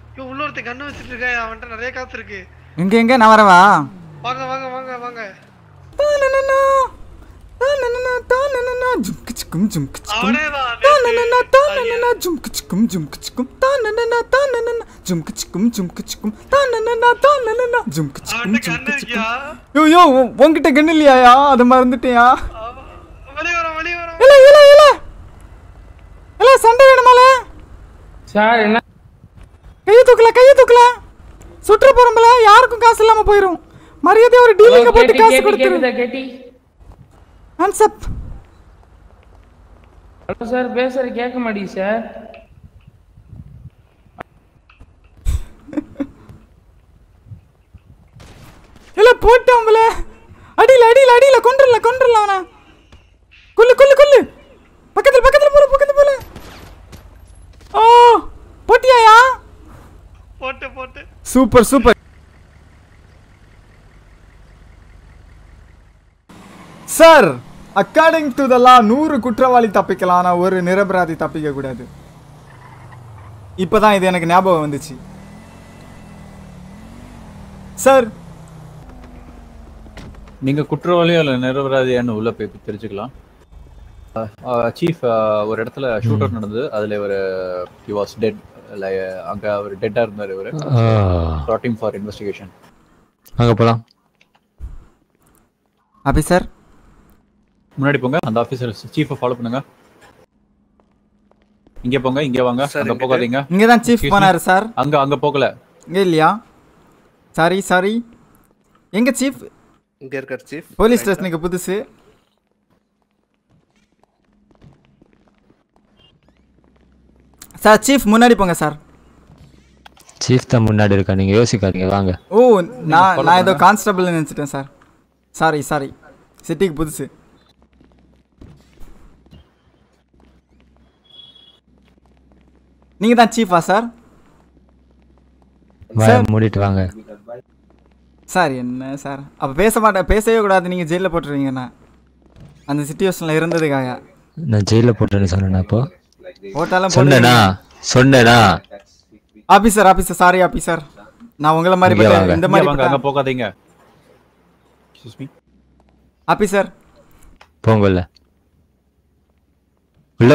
ஐயோ உள்ள ஒருத்தன் கண்ணு வச்சிட்டு இருக்க அவன்கிட்ட நிறைய காசு இருக்கு எங்க எங்க நான் வரவா வாங்க வாங்க வாங்க வாங்க தானனனா, தானனனா, தானனனா, ஜும்கிச்சிக்கும், ஜும்கிச்சிக்கும். அவனேதான் தானனனா, தானனனா, ஜும்கிச்சிக்கும், ஜும்கிச்சிக்கும். தானனனா, தானனனா, ஜும்கிச்சிக்கும், ஜும்கிச்சிக்கும். தானனனா, தானனனா, ஜும்கிச்சிக்கும், அவன்கிட்ட கண்ணு ஜும்கிச்சிக்கும். இருக்கியா யோ யோ உன்- உன்கிட்ட கண்ணு இல்லையாயா அதை மறந்துட்டேயா வெளியே வரோம் வெளியே வரோம் இல்ல இல்ல இல்ல இல்ல சண்டை வேணுமால சார் என்ன கையை தூக்கல கையை தூக்கல சுற்ற போறோம்ல யாருக்கும் காசு இல்லாம போயிரும் மரியாதையா ஒரு டீலுக்கு போட்டு கேட்டி காசு கேட்டி கொடுத்துரு கேக்குதா கேட்டி ஹேண்ட்ஸ் அப் ஹலோ சார் பேசுற கேட்க மாட்டேங்குது சார் இல்ல போட்டாம்பல அடியில அடியில அடியில கொண்டுறல கொண்டுறல அவன கொல்லு கொல்லு கொல்லு பக்கத்துல பக்கத்துல போற பக்கத்துல போல ஓ போட்டியாயா போட்டு போட்டு super super sir according to the law நூறு குற்றவாளி தப்பிக்கலாம் ஆனா ஒரு நிரபராதி தப்பிக்க கூடாது இப்பதான் இது எனக்கு ஞாபகம் வந்துச்சு சார் நீங்க குற்றவாளியோ இல்ல நிரபராதியான்னு உள்ள போய் தெரிஞ்சுக்கலாம் சீஃப் ஒரு இடத்துல ஷூட்டர் நடந்தது அதுல ஒரு ஹி வாஸ் டெட் அங்க அவர் டெட்டா இருந்தாரு இவரு ப்ராட்டிங் ஃபார் இன்வெஸ்டிகேஷன் அங்க போலாம் அபி சார் முன்னாடி போங்க அந்த ஆபீசர் சீஃபை ஃபாலோ பண்ணுங்க இங்க போங்க இங்க வாங்க அங்க போகாதீங்க இங்க தான் சீஃப் Excuse me? போனாரு சார் அங்க அங்க போகல இங்க இல்லையா சாரி சாரி எங்க சீஃப் இங்க இருக்கார் சீஃப் போலீஸ் ஸ்டேஷனுக்கு புதுசு சார் சீஃப் முன்னாடி போங்க சார் சீஃப் தான் முன்னாடி இருக்கா நீங்க யோசிக்காதீங்க வாங்க ஓ நான் நான் ஏதோ கான்ஸ்டபிள் நினச்சிட்டேன் சார் சாரி சாரி சிட்டிக்கு புதுசு நீங்க தான் சீஃபா சார் வாய மூடிட்டு வாங்க சார் என்ன சார் அப்போ பேச மாட்டேன் பேசவே கூடாது நீங்கள் ஜெயிலில் போட்டுருவீங்கண்ணா அந்த சுச்சுவேஷனில் இருந்ததுக்காக நான் ஜெயில போட்டேன்னு சொன்னேனா அப்போ போட்டாலும் சொன்னேனா சொன்னேனா ஆபீசர் ஆபீசர் சாரி ஆபீசர் நான் உங்களை மாதிரி இங்க பட்ட- வாங்க. இந்த இங்க மாதிரி வாங்க அங்க பட்ட- போகாதீங்க Excuse me. ஆபீசர் போங்கல்ல உள்ள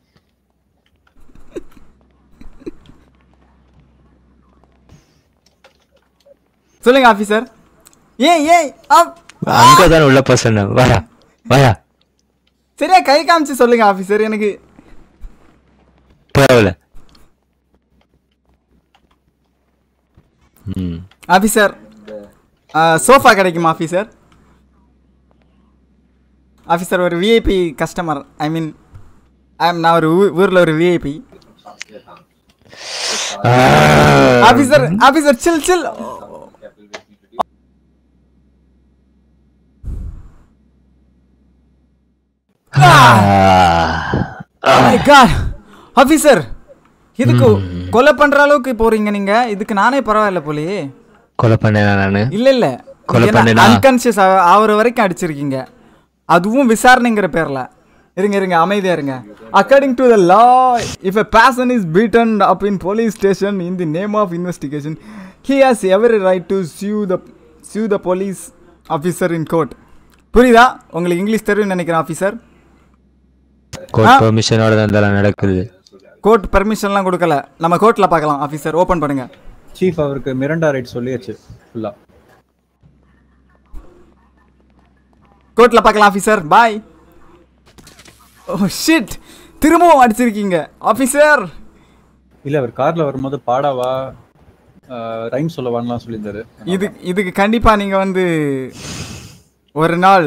சொல்லுங்க ஆபீசர் ஏன் ஏன் ஆப்- அங்கதானே உள்ள போக சொன்னேன் வாயா வாயா சரியா கை காமிச்சு சொல்லுங்க ஆபீசர் எனக்கு பரவாயில்ல ம் ஆபீசர் சோஃபா கிடைக்குமா ஆபீசர் ஆபீசர் ஒரு விஐபி கஸ்டமர் ஐ மீன் நான் ஒரு ஊ- ஊர்ல ஒரு VIP officer officer chill chill God officer இதுக்கு கொலை பண்ற அளவுக்கு போறீங்க நீங்க இதுக்கு நானே பரவாயில்ல போலயே கொலை பண்ணேனா நானு இல்ல இல்ல கொலை பண்ணேனா? அன்கான்சியஸ் ஆகுற வரைக்கும் அடிச்சிருக்கீங்க அதுவும் விசாரணைங்கிற பேர்ல இருங்க இருங்க அமைதியா இருங்க according to the law if a person is beaten up in police station in the name of investigation he has every right to sue the sue the police officer in court புரியுதா உங்களுக்கு English தெரியும்னு நினைக்கிறேன் officer court பெர்மிஷனோட தான் இதெல்லாம் நடக்குது court பர்மிஷன்லாம் கொடுக்கல நம்ம கோர்ட்ல பார்க்கலாம் ஆஃபீஸர் ஓபன் பண்ணுங்க சீஃப் அவருக்கு மிரண்டா ரைட் சொல்லியாச்சு ஃபுல்லா கோர்ட்ல பார்க்கலாம் ஆஃபீஸர் பாய் ஓ ஷிட் திரும்பவும் அடிச்சிருக்கீங்க ஆஃபீஸர் இல்ல அவர் கார்ல வரும்போது பாடாவா ரைம் சொல்ல வாங்கலாம் சொல்லியிருந்தாரு இது இதுக்கு கண்டிப்பா நீங்க வந்து ஒரு நாள்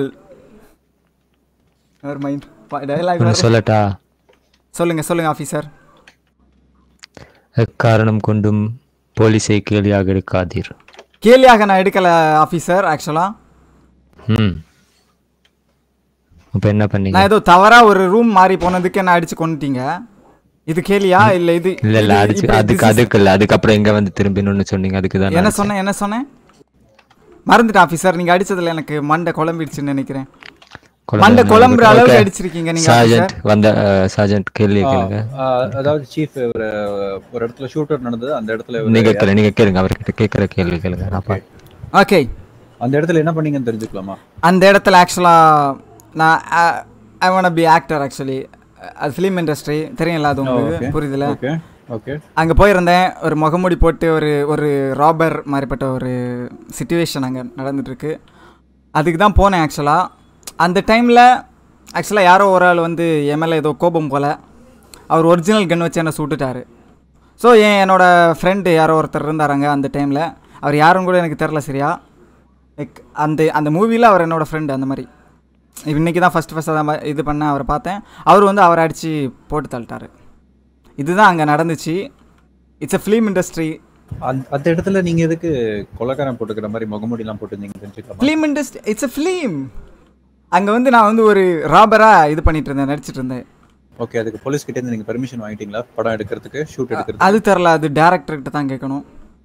ஒரு மைண்ட் ஒன்று சொல்லட்டா சொல்லுங்க சொல்லுங்க ஆஃபீஸர் எக்காரணம் கொண்டும் போலீஸை கேலியாக எடுக்காதீர் கேலியாக நான் எடுக்கல ஆஃபீஸர் ஆக்சுவலா ம் அப்போ என்ன பண்ணீங்க நான் ஏதோ தவறா ஒரு ரூம் மாறி போனதுக்கு என்ன அடிச்சு கொண்டுட்டீங்க இது கேலியா இல்ல இது இல்ல இல்ல இது- அதுக்கு இப்ப அதுக்கு this is- அதுக்கு இல்ல அதுக்கப்புறம் எங்க வந்து திரும்பினு சொன்னீங்க அதுக்கு தான் என்ன சொன்னேன் என்ன சொன்னேன் மறந்துட்டேன் ஆஃபீஸர் நீங்க அடிச்சதுல எனக்கு மண்டை குழம்பிடுச்சுன்னு நினைக்கிறேன் மண்டை குழம்புற அளவுக்கு அடிச்சிருக்கீங்க நீங்க சார்ஜென்ட் வந்த சார்ஜென்ட் கேள்வி கேளுங்க ஆஹ் அதாவது சீஃப் ஒரு ஒரு இடத்துல ஷூட்டர் நடந்தது அந்த இடத்துல இவரு- நீங்க கேளு நீங்க கேளுங்க அவர்கிட்ட கேட்குற கேள்வி கேளுங்க நான் பாத்து- ஓகே அந்த இடத்துல என்ன பண்ணீங்கன்னு தெரிஞ்சுக்கலாமா அந்த இடத்துல ஆக்சுவலாக நான் I want be actor actually அது ஃபிலிம் இண்டஸ்ட்ரி தெரியும்ல அது okay. உங்களுக்கு புரியுதுல ஓகே ஓகே அங்கே போயிருந்தேன் ஒரு முகமூடி போட்டு ஒரு ஒரு ராபர் மாதிரிப்பட்ட ஒரு சுச்சுவேஷன் அங்கே நடந்துட்டுருக்கு அதுக்கு தான் போனேன் ஆக்சுவலாக அந்த டைமில் ஆக்சுவலாக யாரோ ஒரு ஆள் வந்து என் மேலே ஏதோ கோபம் போல் அவர் ஒரிஜினல் கன் வச்சு என்னை சுட்டுட்டாரு ஸோ என் என்னோட ஃப்ரெண்டு யாரோ ஒருத்தர் இருந்தாருங்க அந்த டைமில் அவர் யாருன்னு கூட எனக்கு தெரில சரியா லைக் அந்த அந்த மூவியில் அவர் என்னோட ஃப்ரெண்டு அந்த மாதிரி இன்னைக்கு தான் ஃபஸ்ட் ஃபஸ்ட்டாக தான் இது பண்ண அவரை பார்த்தேன் அவர் வந்து அவரை அடித்து போட்டு தள்ளிட்டாரு இதுதான் அங்கே நடந்துச்சு இட்ஸ் a ஃபிலிம் இண்டஸ்ட்ரி அந்த அந்த இடத்துல நீங்க எதுக்கு கொலைக்காரன் போட்டுக்கிற மாதிரி முகமூடி எல்லாம் போட்டுருந்தீங்க தெரிஞ்சுக்கலாமா film industry it's a film அங்கே வந்து நான் வந்து ஒரு ராபராக இது பண்ணிட்டு இருந்தேன் நடிச்சிட்டு இருந்தேன் ஓகே அதுக்கு போலீஸ் கிட்ட இருந்து நீங்க பெர்மிஷன் வாங்கிட்டீங்களா படம் எடுக்கிறதுக்கு ஷூட் எடுக்கிறதுக்கு அது தெரில அது டேரக்டர்கிட்ட தான் கேட்கணும்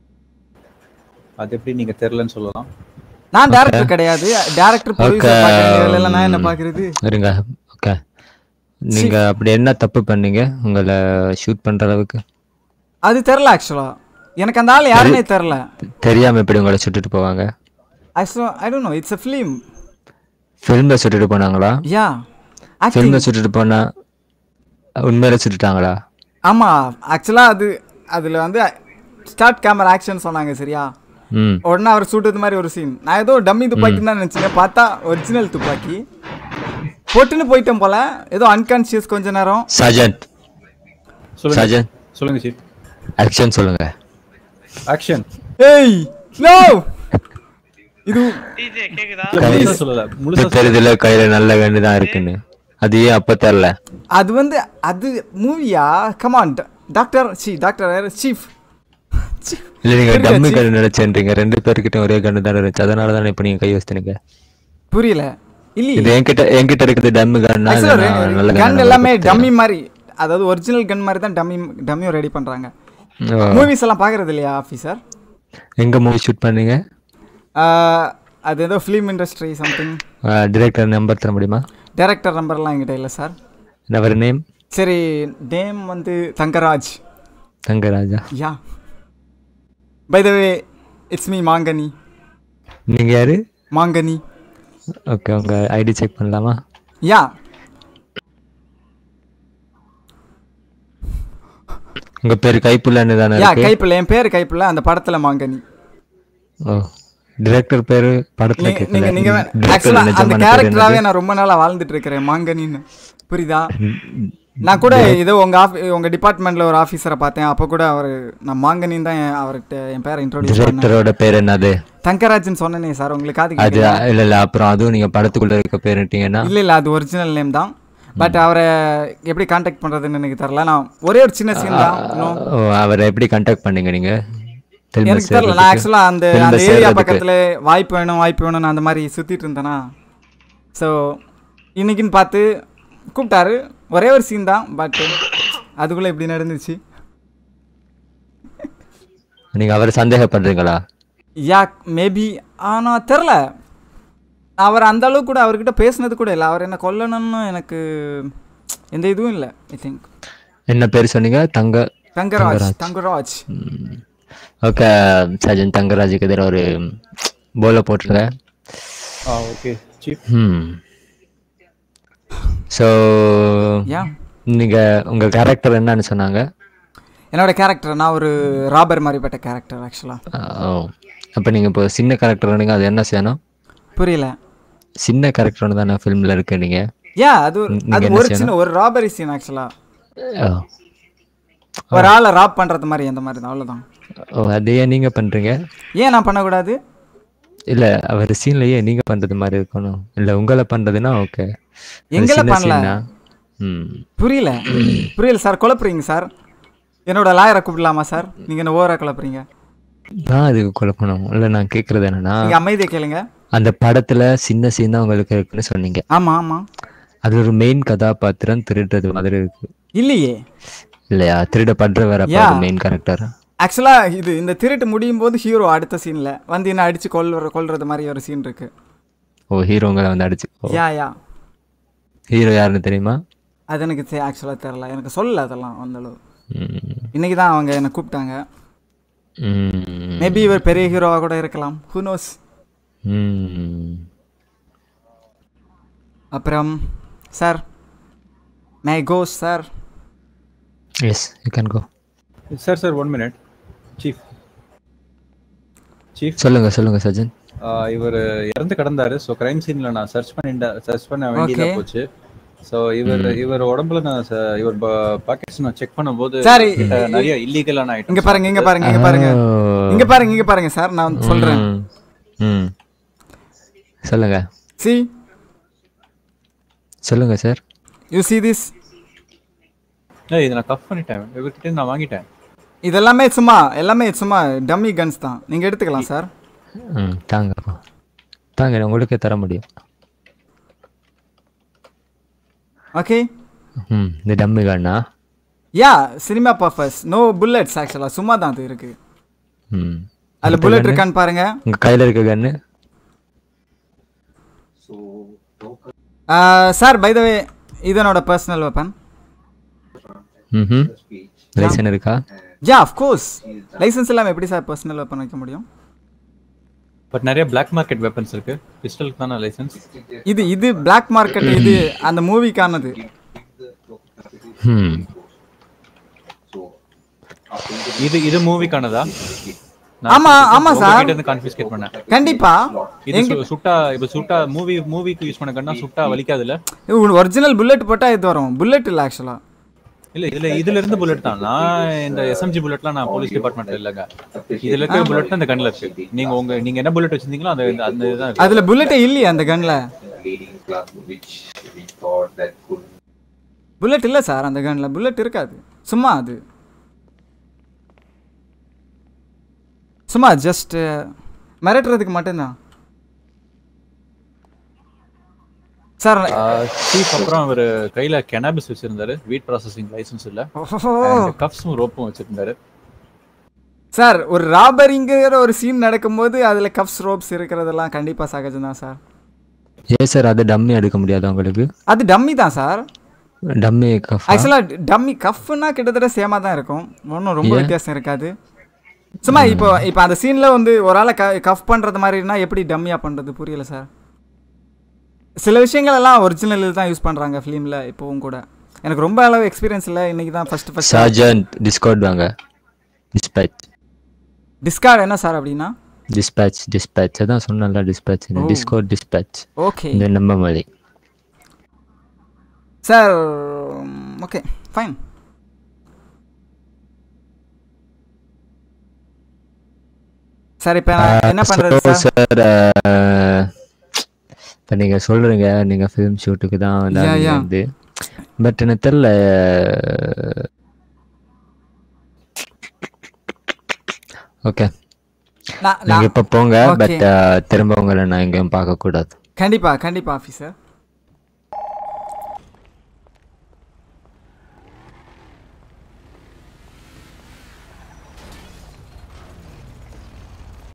அது எப்படி நீங்க தெரியலன்னு சொல்லலாம் நான் டேரக்டர் கிடையாது டேரக்டர் Okay. ப்ரொடியூசர் நான் என்ன பார்க்குறது இருங்க ஓகே நீங்க அப்படி என்ன தப்பு பண்ணீங்க உங்களை ஷூட் பண்ற அளவுக்கு அது தெரில ஆக்சுவலாக எனக்கு அந்த ஆள் யாருன்னே தெரில தெரியாம எப்படி உங்களை சுட்டுட்டு போவாங்க ஆக்சுவலாக I don't know it's a film ஃபிலிம்ல சுட்டுட்டு போனாங்களா யா ஆக்டிங் ஃபிலிம்ல சுட்டுட்டு போனா உண்மையில சுட்டுட்டாங்களா ஆமாம் ஆக்சுவலாக அது அதில் வந்து ஸ்டார்ட் கேமரா ஆக்ஷன் சொன்னாங்க சரியா ம் உடனே அவர் சூட்டது மாதிரி ஒரு சீன் நான் ஏதோ டம்மி துப்பாக்கி தான் நினச்சேன் பார்த்தா ஒரிஜினல் துப்பாக்கி போட்டுன்னு போயிட்டேன் போல ஏதோ அன்கான்சியஸ் கொஞ்ச நேரம் சஜன் சொல்லுங்க சஜன் சொல்லுங்க சீஃப் ஆக்ஷன் சொல்லுங்க ஆக்ஷன் ஏய் நோ இது டிஜே கேக்குதா முழுசா சொல்லல முழுசா இப்ப தெரியுதுல கையில நல்ல கண்ணு தான் இருக்குன்னு அது ஏன் அப்ப தெரியல அது வந்து அது மூவியா கமான் டாக்டர் சி டாக்டர் சீஃப் இல்ல நீங்க டம்மி கண்ணு நினைச்சேன்றீங்க ரெண்டு பேர்கிட்ட ஒரே கண்ணு தான் இருந்துச்சு அதனால தானே இப்ப நீங்க கை வச்சுட்டீங்க புரியல இல்லையே இது என்கிட்ட என்கிட்ட இருக்குது டம்மி கண்ணா இல்ல நான் நல்ல கன் கண்ணா எல்லாமே டம்மி மாதிரி அதாவது ஒரிஜினல் கன் மாதிரி தான் டம்மி டம்மியும் ரெடி பண்றாங்க ஓ. மூவிஸ் எல்லாம் பார்க்கறது இல்லையா ஆஃபீஸர் எங்க மூவி ஷூட் பண்ணீங்க அது ஏதோ film industry something director number தர முடியுமா டேரக்டர் நம்பர்லாம் என்கிட்ட இல்லை சார் அவர் நேம் சரி நேம் வந்து தங்கராஜ் தங்கராஜா yeah by the way it's me Mangani நீங்க யாரு மாங்கனி ஓகே உங்க ஐடி செக் பண்ணலாமா யா உங்க பேர் கைப்புள்ளன்னு தானே யா இருக்கு கைப்பிள்ள என் பேர் கைப்பிள்ள அந்த படத்துல மாங்கனி ஓ டிரெக்டர் பேரு படத்துல நீங்க கேட்கல நீங்க நீங்க Director ஆக்சுவலா அந்த நிஜமான பேர் கேரக்டராவே என்னது? நான் ரொம்ப நாளா வாழ்ந்துட்டு இருக்கிறேன் மாங்கனின்னு புரியுதா நான் கூட ஏதோ உங்க ஆஃபி உங்க டிபார்ட்மெண்ட்ல ஒரு ஆஃபீஸரை பார்த்தேன் அப்போ கூட அவர் நான் மாங்கனின்னு தான் என் அவர்கிட்ட என் பேரை இன்ட்ரோடியூஸ் பண்ணேன் டிரெக்டரோட பேர் என்னது தங்கராஜன் சொன்னனே சார் உங்களுக்கு காது அது கேட்கலையா? இல்ல இல்ல அப்புறம் அதுவும் நீங்க படத்துக்குள்ள இருக்க பேருட்டீங்கன்னா இல்ல இல்ல அது ஒரிஜினல் நேம் தான் பட் அவரை எப்படி காண்டாக்ட் பண்றதுன்னு எனக்கு தெரியல நான் ஒரே ஒரு சின்ன சீன் தான் இன்னும் ஓ அவரை எப்படி கான்டாக்ட் பண்ணீங்க நீங்க Film எனக்கு தெரியல சேர்றதுக்கு? நான் ஆக்சுவலா அந்த Film அந்த ஏரியா சேர்றதுக்கு. பக்கத்துல வாய்ப்பு வேணும் வாய்ப்பு வேணும்னு அந்த மாதிரி சுத்திட்டு இருந்தேனா ஸோ இன்னைக்குன்னு பார்த்து கூப்பிட்டாரு ஒரே ஒரு சீன் தான் பட் அதுக்குள்ள இப்படி நடந்துச்சு நீங்க அவரை சந்தேகப்படுறீங்களா யா மேபி ஆனா தெரில அவர் அந்த அளவுக்கு கூட அவர்கிட்ட பேசுனது கூட இல்லை அவர் என்ன கொல்லணும்னு எனக்கு எந்த இதுவும் இல்லை ஐ திங்க் என்ன பேர் சொன்னீங்க தங்க தங்கராஜ் தங்கராஜ் ஓகே சஜன் தங்கராஜுக்கு எதிராக ஒரு போல போட்டிருங்க ஆ ஓகே சீஃப் ம் ஸோ யா நீங்க உங்க கேரக்டர் என்னன்னு சொன்னாங்க என்னோட கேரக்டர் நான் ஒரு ராபர் மாதிரிப்பட்ட கேரக்டர் ஆக்சுவலாக ஓ அப்போ நீங்க இப்போ சின்ன கேரக்டர் வந்தீங்க அது என்ன செய்யணும் புரியல சின்ன கேரக்டர் தானே ஃபிலிமில் இருக்கு நீங்க யா அது ஒரு- நீங்க அது என்ன ஒரு செய்யணும்? சின்ன ஒரு ராபரி சீன் ஆக்சுவலா ஓ ஒரு ஆளை ராப் பண்றது மாதிரி அந்த மாதிரி தான் அவ்வளவுதான் ஓ அது ஏன் நீங்க பண்றீங்க ஏன் நான் பண்ணக்கூடாது இல்ல அவர் சீன்லயே நீங்க பண்றது மாதிரி இருக்கணும் இல்ல உங்களை பண்றதுன்னா ஓகே எங்களை பண்ணல. ம் புரியல புரியல சார் குழப்புறீங்க சார் என்னோட லாயரை கூப்பிடலாமா சார் நீங்க என்ன ஓவரா குழப்புறீங்க நான் அதுக்கு குழப்பணும் இல்ல நான் கேக்குறது என்னன்னா நீங்க அமைதியை கேளுங்க அந்த படத்துல சின்ன சீன் தான் உங்களுக்கு இருக்குன்னு சொன்னீங்க ஆமா ஆமா அது ஒரு மெயின் கதாபாத்திரம் திருடுறது மாதிரி இருக்கு இல்லையே இல்லையா திருடப்படுற வேற Yeah. மெயின் கேரக்டர் ஆக்சுவலா இது இந்த திருட்டு முடியும் போது ஹீரோ அடுத்த சீன்ல வந்து என்ன அடிச்சு கொல்ற கொல்றது மாதிரி ஒரு சீன் இருக்கு ஓ ஹீரோங்களை வந்து அடிச்சு யா யா ஹீரோ யாருன்னு தெரியுமா அது எனக்கு ஆக்சுவலா தெரியல எனக்கு சொல்லல அதெல்லாம் அந்த அளவு ம். இன்னைக்கு தான் அவங்க என்னை கூப்பிட்டாங்க ம் மேபி இவர் பெரிய ஹீரோவாக கூட இருக்கலாம் ஹூ நோஸ் ம் அப்புறம் sir may go sir yes you can go sir sir one minute chief chief சொல்லுங்க சொல்லுங்க சஜன் இவர் இறந்து கிடந்தாரு ஸோ கிரைம் சீன்ல நான் சர்ச் பண்ணிட்டேன் சர்ச் பண்ண வேண்டியதா Okay. போச்சு ஸோ இவர் இவர் உடம்புல நான் ச- இவர் பாக்கெட்ஸ் நான் செக் பண்ணும்போது Sir, கிட்ட நிறைய இல்லீகலான இங்க ஐட்டம் பாருங்க இங்க பாருங்க இங்க பாருங்க இங்க பாருங்க இங்க பாருங்க சார் நான் சொல்றேன் ம். ம் சொல்லுங்க சி சொல்லுங்க சார் யூ see this ஏய் இதை நான் கஃப் பண்ணிட்டேன் இவர்கிட்ட நான் வாங்கிட்டேன் இதெல்லாமே சும்மா எல்லாமே சும்மா டம்மி கன்ஸ் தான் நீங்க எடுத்துக்கலாம் சார் ம் தாங்க தாங்க நான் உங்களுக்கே தர முடியும் ஓகே ம் இந்த டம்மி கார்டா yeah cinema purpose no bullets ஆக்சுவலா சும்மா தான் அது இருக்கு ம் அதுல புல்லட் இருக்கான்னு பாருங்க உங்க கையில இருக்க கன்னு சார் பை த வே இது என்னோட பர்சனல் வெப்பன் ம் லைசன் இருக்கா யா ஆஃப் கோர்ஸ் லைசன்ஸ் இல்லாம எப்படி சார் பர்சனல் வெப்பன் வைக்க முடியும் பட் நிறைய பிளாக் மார்க்கெட் வெப்பன்ஸ் இருக்கு பிஸ்டலுக்கு தானே லைசன்ஸ் இது இது பிளாக் மார்க்கெட் இது அந்த மூவிக்கானது ம் இது இது மூவிக்கானதா ஆமா, ஆமா sir. இருந்து கான்ஃபிஸ்கேட் பண்ணேன் கண்டிப்பா இது சு- சுட்டா இப்ப சுட்டா மூவி மூவிக்கு யூஸ் பண்ண கண்ணா சுட்டா வலிக்காதுல்ல ஒரிஜினல் புல்லட் போட்டா இது வரும் புல்லட் இல்ல ஆக்சுவலா இல்ல இதுல இதுல இருந்து புல்லட் தான் நான் இந்த எஸ்எம்ஜி புல்லட்லாம் நான் போலீஸ் டிபார்ட்மெண்ட்ல இல்லங்க இதுல இருக்க புல்லட் இந்த கண்ணுல இருக்கு நீங்க உங்க நீங்க என்ன புல்லட் வச்சிருந்தீங்களோ அந்த அந்த இதுதான் இருக்கு. அதுல புல்லட்டே இல்லையே அந்த கன்ல leading club which we thought that could bullet இல்ல சார் அந்த கன்ல புல்லட் இருக்காது சும்மா அது சும்மா ஜஸ்ட் மிரட்டுறதுக்கு மட்டும்தான் சார் சீஃப் அப்புறம் அவர் கையில கெனாபிஸ் வச்சிருந்தாரு வீட் ப்ராசஸிங் லைசன்ஸ் இல்ல ஓஹோ கப்ஸும் ரோப்பும் வச்சிருந்தாரு சார் ஒரு ராபரிங்கிற ஒரு சீன் நடக்கும்போது அதுல கப்ஸ் ரோப்ஸ் இருக்கிறதெல்லாம் கண்டிப்பா சகஜம் தான் சார் ஏ சார் அது டம்மி எடுக்க முடியாது உங்களுக்கு அது டம்மி தான் சார் டம்மி கஃப் ஆக்சுவலா டம்மி கஃப்னா கிட்டத்தட்ட சேமா தான் இருக்கும் ஒன்றும் ரொம்ப வித்தியாசம் இருக்காது சும்மா இப்போ இப்போ அந்த சீன்ல வந்து ஒரு ஆளை க கஃப் பண்றது மாதிரினா எப்படி டம்மியா பண்றது புரியல சார் சில விஷயங்கள் எல்லாம் ஒரிஜினல் தான் யூஸ் பண்றாங்க ஃபிலிம்ல இப்போவும் கூட எனக்கு ரொம்ப அளவு எக்ஸ்பீரியன்ஸ் இல்லை இன்னைக்கு தான் ஃபர்ஸ்ட் ஃபர்ஸ்ட் சார்ஜன்ட் டிஸ்கவுண்ட் வாங்க டிஸ்பேச் டிஸ்கார்ட் என்ன சார் அப்படின்னா டிஸ்பேச் டிஸ்பேச் அதான் சொன்னல டிஸ்பேச் டிஸ்கவுண்ட் டிஸ்பேச் ஓகே இந்த நம்ம மாதிரி சார் ஓகே ஃபைன் சார் இப்போ என்ன பண்றது சார் சார் இப்போ நீங்க சொல்றீங்க நீங்க ஃபிலிம் ஷூட்டுக்கு தான் வந்து Yeah, நீங்க yeah. வந்து பட் எனக்கு தெரியல ஓகே நான் நீங்க நான் இப்ப போங்க Okay. பட் திரும்ப உங்களை நான் எங்கேயும் பார்க்க கூடாது கண்டிப்பா கண்டிப்பா ஆஃபீஸர்